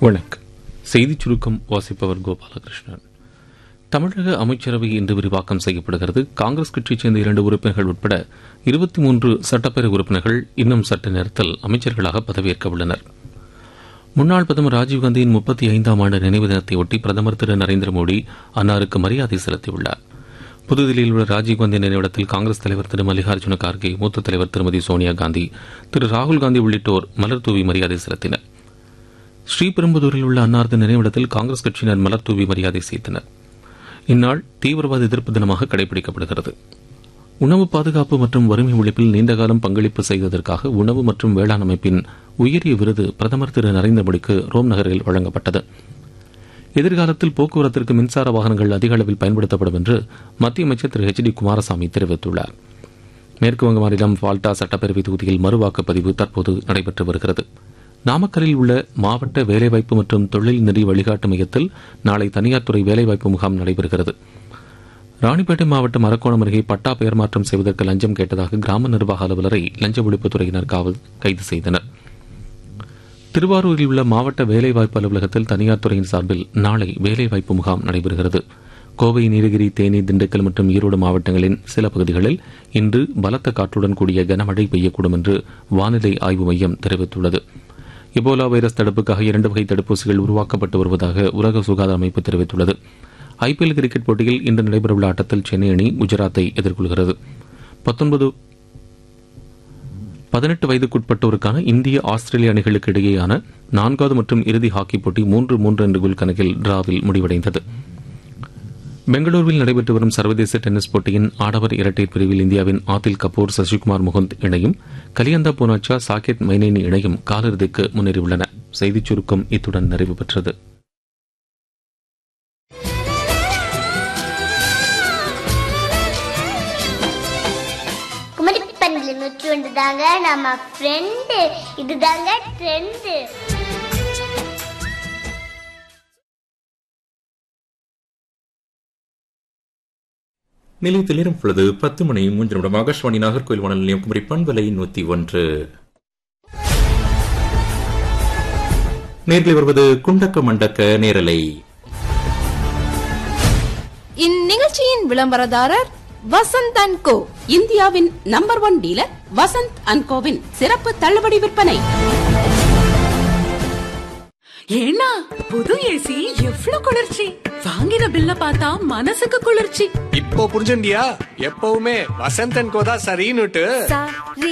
வணக்கம் செய்திச் சுருக்கம் வாசிப்பவர் கோபாலகிருஷ்ணன் தமிழக அமைச்சரவை இன்று விரிவாக்கம் செய்யப்படுகிறது காங்கிரஸ் கட்சியைச் சேர்ந்த இரண்டு உறுப்பினர்கள் உட்பட இருபத்தி மூன்று சட்டப்பேரவை உறுப்பினர்கள் இன்னும் சற்று நேரத்தில் அமைச்சர்களாக பதவியேற்க உள்ளனர் முன்னாள் பிரதமர் ராஜீவ்காந்தியின் முப்பத்தி ஐந்தாம் ஆண்டு நினைவு தினத்தையொட்டி பிரதமர் திரு நரேந்திர மோடி அன்னாருக்கு மரியாதை செலுத்தியுள்ளார் புதுதில்லியில் உள்ள ராஜீவ்காந்தி நினைவிடத்தில் காங்கிரஸ் தலைவர் திரு மல்லிகார்ஜுன கார்கே மூத்த தலைவர் திருமதி சோனியா காந்தி திரு ராகுல் காந்தி உள்ளிட்டோர் மலர் தூவி மரியாதை செலுத்தினர் ஸ்ரீபெரும்புதூரில் உள்ள அன்னாரது நினைவிடத்தில் காங்கிரஸ் கட்சியினர் மலர் தூவி மரியாதை செய்தனர் இந்நாள் தீவிரவாத எதிர்ப்பு தினமாக கடைபிடிக்கப்படுகிறது உணவு பாதுகாப்பு மற்றும் வறுமை ஒழிப்பில் நீண்டகாலம் பங்களிப்பு செய்ததற்காக உணவு மற்றும் வேளாண் அமைப்பின் உயரிய விருது பிரதமர் திரு நரேந்திர மோடிக்கு ரோம் நகரில் வழங்கப்பட்டது எதிர்காலத்தில் போக்குவரத்திற்கு மின்சார வாகனங்கள் அதிக அளவில் பயன்படுத்தப்படும் என்று மத்திய அமைச்சர் திரு எச் டி குமாரசாமி தெரிவித்துள்ளார் மேற்குவங்க மாநிலம் ஃபால்டா சட்டப்பேரவை தொகுதியில் மறுவாக்குப்பதிவு தற்போது நடைபெற்று வருகிறது நாமக்கலில் உள்ள மாவட்ட வேலைவாய்ப்பு மற்றும் தொழில் நெறி வழிகாட்டு மையத்தில் நாளை தனியார் துறை வேலைவாய்ப்பு முகாம் நடைபெறுகிறது ராணிப்பேட்டை மாவட்டம் அரக்கோணம் அருகே பட்டா பெயர் மாற்றம் செய்வதற்கு லஞ்சம் கேட்டதாக கிராம நிர்வாக அலுவலரை லஞ்ச ஒழிப்புத்துறையினர் காவல் கைது செய்தனர் திருவாரூரில் உள்ள மாவட்ட வேலைவாய்ப்பு அலுவலகத்தில் தனியார் துறையின் சார்பில் நாளை வேலைவாய்ப்பு முகாம் நடைபெறுகிறது கோவை நீலகிரி தேனி திண்டுக்கல் மற்றும் ஈரோடு மாவட்டங்களின் சில பகுதிகளில் இன்று பலத்த காற்றுடன் கூடிய கனமழை பெய்யக்கூடும் என்று வானிலை ஆய்வு மையம் தெரிவித்துள்ளது எபோலா வைரஸ் தடுப்புக்காக இரண்டு வகை தடுப்பூசிகள் உருவாக்கப்பட்டு வருவதாக உலக சுகாதார அமைப்பு தெரிவித்துள்ளது ஐபிஎல் கிரிக்கெட் போட்டியில் இன்று நடைபெறவுள்ள ஆட்டத்தில் சென்னை அணி குஜராத்தை எதிர்கொள்கிறது பத்தொன்பது பதினெட்டு வயதுக்குட்பட்டோருக்கான இந்திய ஆஸ்திரேலிய அணிகளுக்கு இடையேயான நான்காவது மற்றும் இறுதி ஹாக்கி போட்டி மூன்று மூன்று என்ற கோல் கணக்கில் டிராவில் முடிவடைந்தது பெங்களூருவில் நடைபெற்று வரும் சர்வதேச டென்னிஸ் போட்டியின் ஆடவர் இரட்டையர் பிரிவில் இந்தியாவின் ஆதில் கபூர் சசிகுமார் முகுந்த் இணையும் கலியந்தா பூனாச்சா சாகேத் மைனேனி இணையும் காலிறுதிக்கு முன்னேறியுள்ளன செய்திச் சுருக்கம் இத்துடன் நிறைவு பெற்றது குமரி பண்டில் நூற்றி ஒன்று தாங்க நம்ம ஃப்ரெண்டு இதுதாங்க ட்ரெண்டு நிலையத்தில் நேரம் பொழுது பத்து மணி மூன்று நிமிடம் ஆகாஷ்வாணி நாகர்கோயில் வானல் நிலையம் குமரி பண்பலை நூத்தி ஒன்று நேரில் வருவது குண்டக்க மண்டக்க நேரலை இந்நிகழ்ச்சியின் விளம்பரதாரர் வசந்த் அண்ட் கோ இந்தியாவின் number one dealer Vasanth and கோவின் சிறப்பு தள்ளுபடி விற்பனை ஏன்னா புது ஏசி எவ்ளோ குளிர்ச்சி வாங்கின பில்ல பார்த்தா மனசுக்கு குளிர்ச்சி இப்போ புரிஞ்சுண்டியா எப்பவுமே வசந்தன் கோதா சரின்னுட்டு சரி